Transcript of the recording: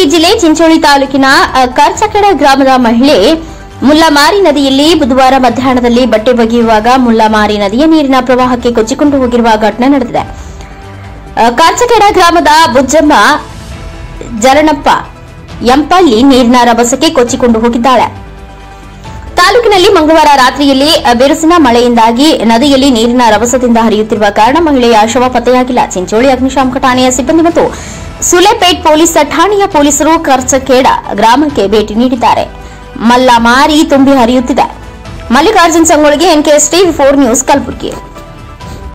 ಜಿಲ್ಲೆ ಚಿಂಚೋಳಿ ತಾಲೂಕಿನ ಅ, ಕರ್ಚಕಡ ಗ್ರಾಮದ ಮಹಿಳೆ ಮುಲ್ಲಮಾರಿ ನದಿಯಲ್ಲಿ ಬುಧವಾರ ಮಧ್ಯಾಹ್ನದಲ್ಲಿ ಬಟ್ಟೆ ಒಗೆಯುವಾಗ ಮುಲ್ಲಮಾರಿ ನದಿಯ ನೀರಿನ ಪ್ರವಾಹಕ್ಕೆ ಕೊಚ್ಚಿಕೊಂಡು ಹೋಗಿರುವ ಘಟನೆ ನಡೆದಿದೆ ಅ, ಕಾರ್ಚಕಡ ಗ್ರಾಮದ ಬುಜ್ಜಮ್ಮ ಜರಣಪ್ಪ ಎಂಪಲ್ಲಿ ನೀರಿನ ರಭಸಕ್ಕೆ ಕೊಚ್ಚಿಕೊಂಡು ಹೋಗಿದ್ದಾಳೆ ತಾಲೂಕಿನಲ್ಲಿ ಮಂಗಳವಾರ ರಾತ್ರಿಯಲ್ಲಿ ಬಿರುಸಿನ ಮಳೆಯಿಂದಾಗಿ ನದಿಯಲ್ಲಿ ನೀರಿನ ರಭಸದಿಂದ ಹರಿಯುತ್ತಿರುವ ಕಾರಣ ಮಹಿಳೆಯ ಶವ ಪತ್ತೆಯಾಗಿಲ್ಲ ಚಿಂಚೋಳಿ ಅಗ್ನಿಶಾಮಕ ಠಾಣೆಯ ಸಿಬ್ಬಂದಿ ಮತ್ತು ಸುಲೆಪೇಟ್ ಪೊಲೀಸ್ ಠಾಣೆಯ ಪೊಲೀಸರು ಕರ್ಚಕೇಡ ಗ್ರಾಮಕ್ಕೆ ಭೇಟಿ ನೀಡಿದ್ದಾರೆ ಮಲ್ಲ ಮಾರಿ ತುಂಬಿ ಹರಿಯುತ್ತಿದೆ ಮಲ್ಲಿಕಾರ್ಜುನ್ ಸಂಗೊಳ್ಳಿಗೆ NKS TV four news Kalaburagi